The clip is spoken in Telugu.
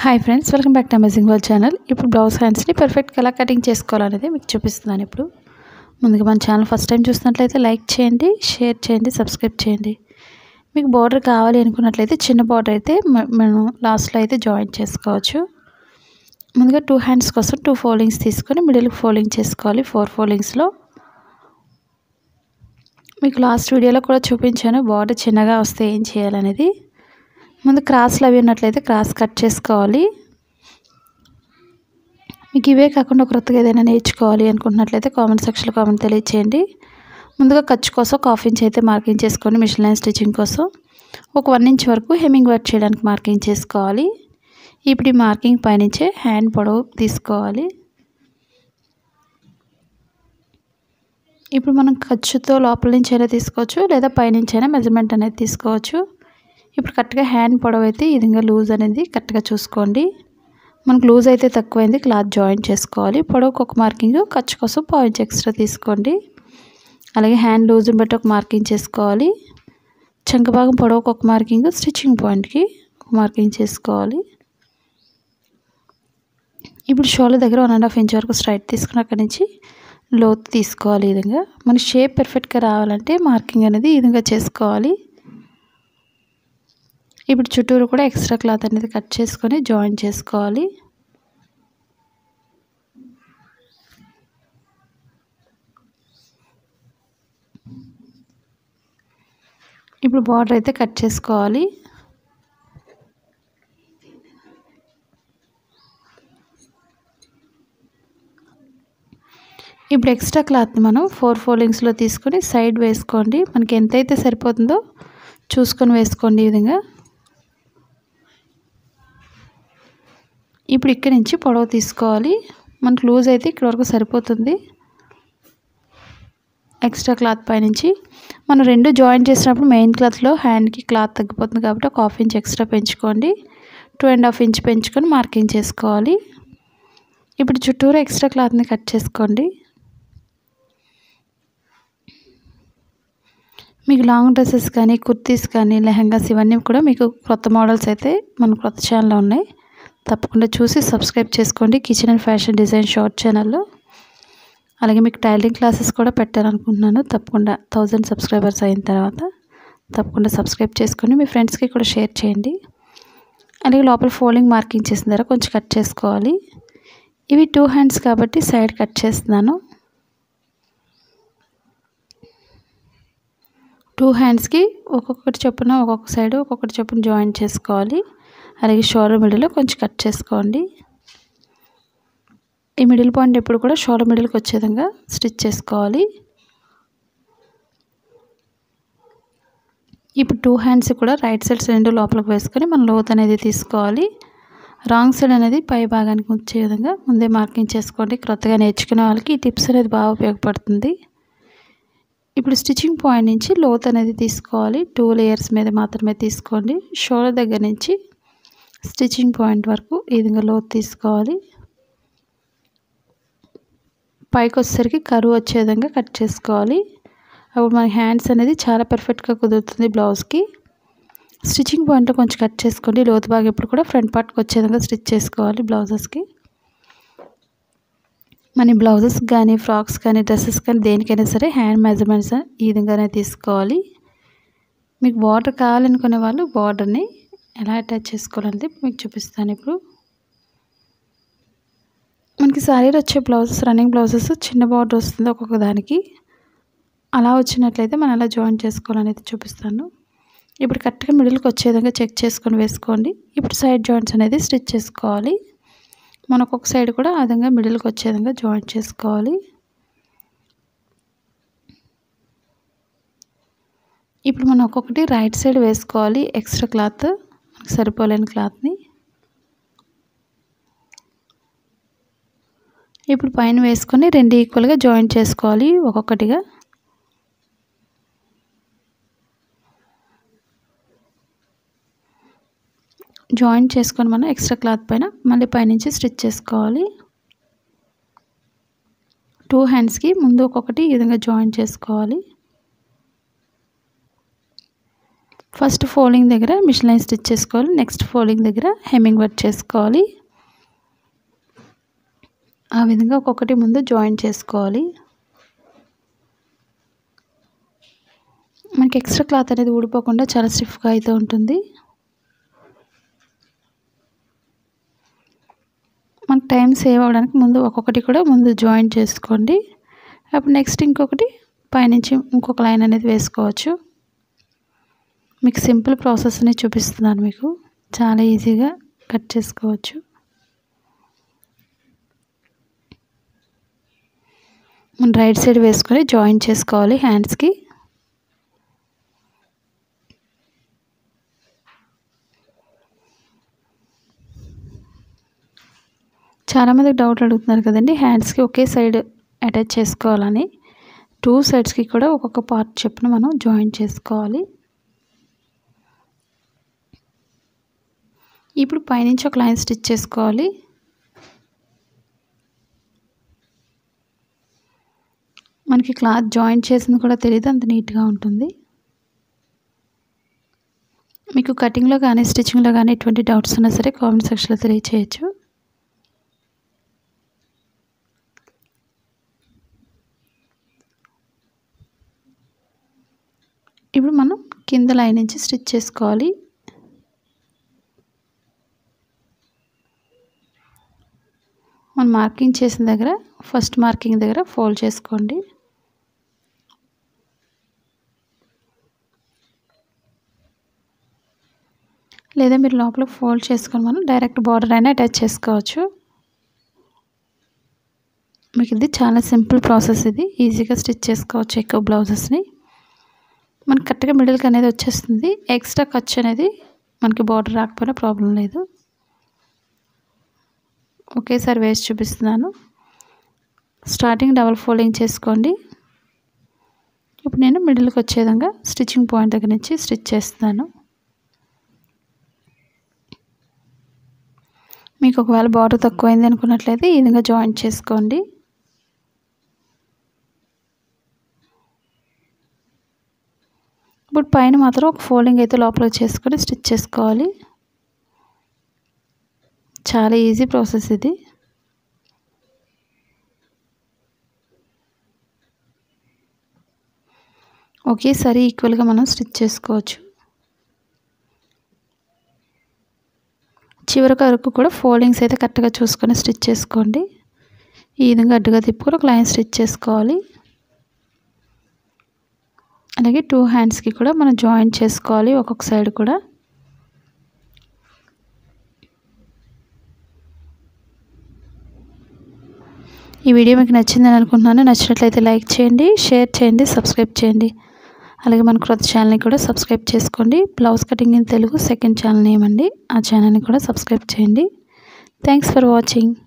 hi friends welcome back to amazing world channel ఇప్పుడు బ్లౌజ్ హ్యాండ్స్ని పర్ఫెక్ట్ ఎలా కటింగ్ చేసుకోవాలనేది మీకు చూపిస్తున్నాను ఇప్పుడు ముందుగా మన ఛానల్ ఫస్ట్ టైం చూసినట్లయితే లైక్ చేయండి షేర్ చేయండి సబ్స్క్రైబ్ చేయండి మీకు బార్డర్ కావాలి అనుకున్నట్లయితే చిన్న బార్డర్ అయితే మ- మనం లాస్ట్లో అయితే జాయిన్ చేసుకోవచ్చు ముందుగా టూ హ్యాండ్స్ కోసం టూ ఫోల్డింగ్స్ తీసుకొని మిడిల్కి ఫోల్డింగ్ చేసుకోవాలి ఫోర్ ఫోల్డింగ్స్లో మీకు లాస్ట్ వీడియోలో కూడా చూపించాను బార్డర్ చిన్నగా వస్తే ఏం చేయాలనేది ముందు క్రాస్లు అవి ఉన్నట్లయితే క్రాస్ కట్ చేసుకోవాలి మీకు ఇవే కాకుండా కొత్తగా ఏదైనా నేర్చుకోవాలి అనుకుంటున్నట్లయితే కామెంట్ సెక్షన్లో కామెంట్ తెలియచేయండి ముందుగా ఖర్చు కోసం ఒక హాఫ్ ఇంచ్ అయితే మార్కింగ్ చేసుకోండి మిషన్ లైన్ స్టిచ్చింగ్ కోసం ఒక వన్ ఇంచ్ వరకు హెమ్మింగ్ వర్క్ చేయడానికి మార్కింగ్ చేసుకోవాలి ఇప్పుడు ఈ మార్కింగ్ పైనుంచే హ్యాండ్ పొడవు తీసుకోవాలి ఇప్పుడు మనం ఖర్చుతో లోపల నుంచి అయినా తీసుకోవచ్చు లేదా పైనుంచి అయినా మెజర్మెంట్ అనేది తీసుకోవచ్చు ఇప్పుడు కరెక్ట్గా హ్యాండ్ పొడవు అయితే ఈ విధంగా లూజ్ అనేది కరెక్ట్గా చూసుకోండి మనకు లూజ్ అయితే తక్కువైంది క్లాత్ జాయిన్ చేసుకోవాలి పొడవుకు ఒక మార్కింగ్ ఖర్చు కోసం పాయింట్స్ ఎక్స్ట్రా తీసుకోండి అలాగే హ్యాండ్ లూజ్ని బట్టి ఒక మార్కింగ్ చేసుకోవాలి చంక భాగం పొడవుకు ఒక మార్కింగ్ స్టిచ్చింగ్ పాయింట్కి ఒక మార్కింగ్ చేసుకోవాలి ఇప్పుడు షోల్డర్ దగ్గర వన్ అండ్ హాఫ్ ఇంచ్ వరకు స్ట్రైట్ తీసుకుని అక్కడి నుంచి లోతు తీసుకోవాలి ఈ విధంగా మన షేప్ పర్ఫెక్ట్గా రావాలంటే మార్కింగ్ అనేది ఈ విధంగా చేసుకోవాలి ఇప్పుడు చుట్టూరు కూడా ఎక్స్ట్రా క్లాత్ అనేది కట్ చేసుకొని జాయిన్ చేసుకోవాలి ఇప్పుడు బార్డర్ అయితే కట్ చేసుకోవాలి ఇప్పుడు ఎక్స్ట్రా క్లాత్ని మనం ఫోర్ ఫోల్డింగ్స్లో తీసుకొని సైడ్ వేసుకోండి మనకి ఎంతైతే సరిపోతుందో చూసుకొని వేసుకోండి ఈ విధంగా ఇప్పుడు ఇక్కడి నుంచి పొడవు తీసుకోవాలి మనకు లూజ్ అయితే ఇక్కడ వరకు సరిపోతుంది ఎక్స్ట్రా క్లాత్ పైనుంచి మనం రెండు జాయిన్ చేసినప్పుడు మెయిన్ క్లాత్లో హ్యాండ్కి క్లాత్ తగ్గిపోతుంది కాబట్టి ఒక హాఫ్ ఇంచ్ ఎక్స్ట్రా పెంచుకోండి టూ అండ్ హాఫ్ ఇంచ్ పెంచుకొని మార్కింగ్ చేసుకోవాలి ఇప్పుడు చుట్టూరు ఎక్స్ట్రా క్లాత్ని కట్ చేసుకోండి మీకు లాంగ్ డ్రెస్సెస్ కానీ కుర్తీస్ కానీ లెహంగాస్ ఇవన్నీ కూడా మీకు కొత్త మోడల్స్ అయితే మన కొత్త ఛానల్లో ఉన్నాయి తప్పకుండా చూసి సబ్స్క్రైబ్ చేసుకోండి kitchen and fashion design short ఛానల్లో అలాగే మీకు టైలరింగ్ క్లాసెస్ కూడా పెట్టాలనుకుంటున్నాను తప్పకుండా థౌజండ్ సబ్స్క్రైబర్స్ అయిన తర్వాత తప్పకుండా సబ్స్క్రైబ్ చేసుకొని మీ ఫ్రెండ్స్కి కూడా షేర్ చేయండి అలాగే లోపల ఫోల్డింగ్ మార్కింగ్ చేసిన తర్వాత కొంచెం కట్ చేసుకోవాలి ఇవి టూ హ్యాండ్స్ కాబట్టి సైడ్ కట్ చేస్తున్నాను టూ హ్యాండ్స్కి ఒక్కొక్కటి చొప్పున ఒక్కొక్క సైడ్ ఒక్కొక్కటి చొప్పున జాయిన్ చేసుకోవాలి అలాగే షోల్డర్ మిడిల్లో కొంచెం కట్ చేసుకోండి ఈ మిడిల్ పాయింట్ ఎప్పుడు కూడా షోల్డర్ మిడిల్కి వచ్చే విధంగా స్టిచ్ చేసుకోవాలి ఇప్పుడు టూ హ్యాండ్స్ కూడా రైట్ సైడ్స్ రెండు లోపలికి వేసుకొని మనం లోత్ అనేది తీసుకోవాలి రాంగ్ సైడ్ అనేది పై భాగానికి వచ్చే విధంగా ముందే మార్కింగ్ చేసుకోండి క్రొత్తగా నేర్చుకునే వాళ్ళకి ఈ టిప్స్ అనేది బాగా ఉపయోగపడుతుంది ఇప్పుడు స్టిచ్చింగ్ పాయింట్ నుంచి లోత్ అనేది తీసుకోవాలి టూ లేయర్స్ మీద మాత్రమే తీసుకోండి షోల్డర్ దగ్గర నుంచి స్టిచ్చింగ్ పాయింట్ వరకు ఈ విధంగా లోతు తీసుకోవాలి పైకి వచ్చేసరికి కరువు వచ్చే విధంగా కట్ చేసుకోవాలి అప్పుడు మన హ్యాండ్స్ అనేది చాలా పర్ఫెక్ట్గా కుదురుతుంది బ్లౌజ్కి స్టిచ్చింగ్ పాయింట్లో కొంచెం కట్ చేసుకోండి లోతు భాగం ఎప్పుడు కూడా ఫ్రంట్ పార్ట్కి వచ్చే విధంగా స్టిచ్ చేసుకోవాలి బ్లౌజెస్కి మన బ్లౌజెస్ కానీ ఫ్రాక్స్ కానీ డ్రెస్సెస్ కానీ దేనికైనా సరే హ్యాండ్ మెజర్మెంట్స్ ఈ విధంగానే తీసుకోవాలి మీకు బార్డర్ కావాలనుకునే వాళ్ళు బార్డర్ని ఎలా అటాచ్ చేసుకోవాలంటే మీకు చూపిస్తాను ఇప్పుడు మనకి శారీలో వచ్చే బ్లౌజెస్ రన్నింగ్ బ్లౌజెస్ చిన్న బార్డర్ వస్తుంది ఒక్కొక్క దానికి అలా వచ్చినట్లయితే మనం ఎలా జాయిన్ చేసుకోవాలనేది చూపిస్తాను ఇప్పుడు కరెక్ట్గా మిడిల్కి వచ్చే విధంగా చెక్ చేసుకొని వేసుకోండి ఇప్పుడు సైడ్ జాయింట్స్ అనేది స్టిచ్ చేసుకోవాలి మన ఒక్కొక్క సైడ్ కూడా ఆ విధంగా మిడిల్కి వచ్చే విధంగా జాయిన్ చేసుకోవాలి ఇప్పుడు మనం ఒక్కొక్కటి రైట్ సైడ్ వేసుకోవాలి ఎక్స్ట్రా క్లాత్ మనకు సరిపోలేని క్లాత్ని ఇప్పుడు పైన వేసుకొని రెండు ఈక్వల్గా జాయిన్ చేసుకోవాలి ఒక్కొక్కటిగా జాయిన్ చేసుకొని మనం ఎక్స్ట్రా క్లాత్ పైన మళ్ళీ పైనుంచి స్టిచ్ చేసుకోవాలి టూ హ్యాండ్స్కి ముందు ఒక్కొక్కటి ఈ విధంగా జాయిన్ చేసుకోవాలి ఫస్ట్ ఫోల్డింగ్ దగ్గర మిషన్ లైన్ స్టిచ్ చేసుకోవాలి నెక్స్ట్ ఫోల్డింగ్ దగ్గర హెమ్మింగ్ వర్క్ చేసుకోవాలి ఆ విధంగా ఒక్కొక్కటి ముందు జాయిన్ చేసుకోవాలి మనకి ఎక్స్ట్రా క్లాత్ అనేది ఊడిపోకుండా చాలా స్టిఫ్గా అయితే ఉంటుంది మనకు టైం సేవ్ అవ్వడానికి ముందు ఒక్కొక్కటి కూడా ముందు జాయిన్ చేసుకోండి అప్పుడు నెక్స్ట్ ఇంకొకటి పైనుంచి ఇంకొక లైన్ అనేది వేసుకోవచ్చు మీకు సింపుల్ ప్రాసెస్ని చూపిస్తున్నాను మీకు చాలా ఈజీగా కట్ చేసుకోవచ్చు మనం రైట్ సైడ్ వేసుకొని జాయిన్ చేసుకోవాలి హ్యాండ్స్కి చాలామందికి డౌట్ అడుగుతున్నారు కదండి హ్యాండ్స్కి ఒకే సైడ్ అటాచ్ చేసుకోవాలని టూ సైడ్స్కి కూడా ఒక్కొక్క పార్ట్ చొప్పున మనం జాయిన్ చేసుకోవాలి ఇప్పుడు పైనుంచి ఒక లైన్ స్టిచ్ చేసుకోవాలి మనకి క్లాత్ జాయిన్ చేసింది కూడా తెలియదు అంత నీట్గా ఉంటుంది మీకు కటింగ్లో కానీ స్టిచ్చింగ్లో కానీ ఎటువంటి డౌట్స్ ఉన్నా సరే కామెంట్ సెక్షన్లో తెలియచేయచ్చు ఇప్పుడు మనం కింద లైన్ నుంచి స్టిచ్ చేసుకోవాలి మనం మార్కింగ్ చేసిన దగ్గర ఫస్ట్ మార్కింగ్ దగ్గర ఫోల్డ్ చేసుకోండి లేదా మీరు లోపల ఫోల్డ్ చేసుకొని మనం డైరెక్ట్ బార్డర్ అయినా అటాచ్ చేసుకోవచ్చు మీకు ఇది చాలా సింపుల్ ప్రాసెస్ ఇది ఈజీగా స్టిచ్ చేసుకోవచ్చు ఎక్కువ బ్లౌజెస్ని మనకి కరెక్ట్గా మిడిల్కి అనేది వచ్చేస్తుంది ఎక్స్ట్రా ఖర్చు అనేది మనకి బార్డర్ రాకపోయినా ప్రాబ్లం లేదు ఒకేసారి వేసి చూపిస్తున్నాను స్టార్టింగ్ డబల్ ఫోల్డింగ్ చేసుకోండి ఇప్పుడు నేను మిడిల్కి వచ్చే విధంగా స్టిచ్చింగ్ పాయింట్ దగ్గర నుంచి స్టిచ్ చేస్తున్నాను మీకు ఒకవేళ బార్డర్ తక్కువైంది అనుకున్నట్లయితే ఈ విధంగా జాయింట్ చేసుకోండి ఇప్పుడు పైన మాత్రం ఒక ఫోల్డింగ్ అయితే లోపల చేసుకొని స్టిచ్ చేసుకోవాలి చాలా ఈజీ ప్రాసెస్ ఇది ఒకేసారి ఈక్వల్గా మనం స్టిచ్ చేసుకోవచ్చు చివరికి వరకు కూడా ఫోల్డింగ్స్ అయితే కరెక్ట్గా చూసుకొని స్టిచ్ చేసుకోండి ఈ విధంగా అడ్డుగా తిప్పుకొని ఒక లైన్ స్టిచ్ చేసుకోవాలి అలాగే టూ హ్యాండ్స్కి కూడా మనం జాయిన్ చేసుకోవాలి ఒక్కొక్క సైడ్ కూడా ఈ వీడియో మీకు నచ్చిందని అనుకుంటున్నాను నచ్చినట్లయితే లైక్ చేయండి షేర్ చేయండి సబ్స్క్రైబ్ చేయండి అలాగే మన క్రొత్త ఛానల్ని కూడా సబ్స్క్రైబ్ చేసుకోండి blouse cutting in Telugu second channel name అండి ఆ ఛానల్ని కూడా సబ్స్క్రైబ్ చేయండి థ్యాంక్స్ ఫర్ వాచింగ్